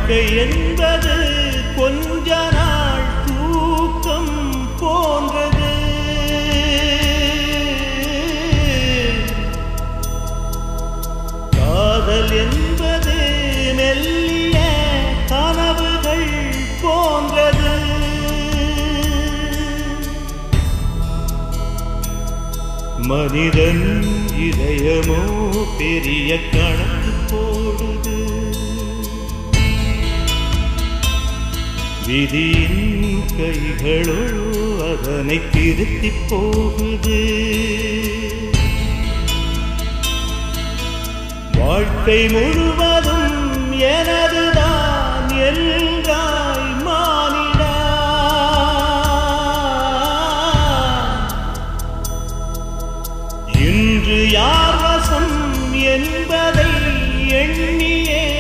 வாழ்க்கை என்பது கொஞ்ச நாள் தூக்கம் போன்றது காதல் என்பது மெல்லிய கனவுகள் போன்றது மனிதன் இதயமோ பெரிய கணக்கு போடுது விதியின் கைகளோ அதனை திருத்தி போகுது வாழ்க்கை முழுவதும் எனதுதான் என்றாய் மானிடா இன்று யார் வசம் என்பதை எண்ணியே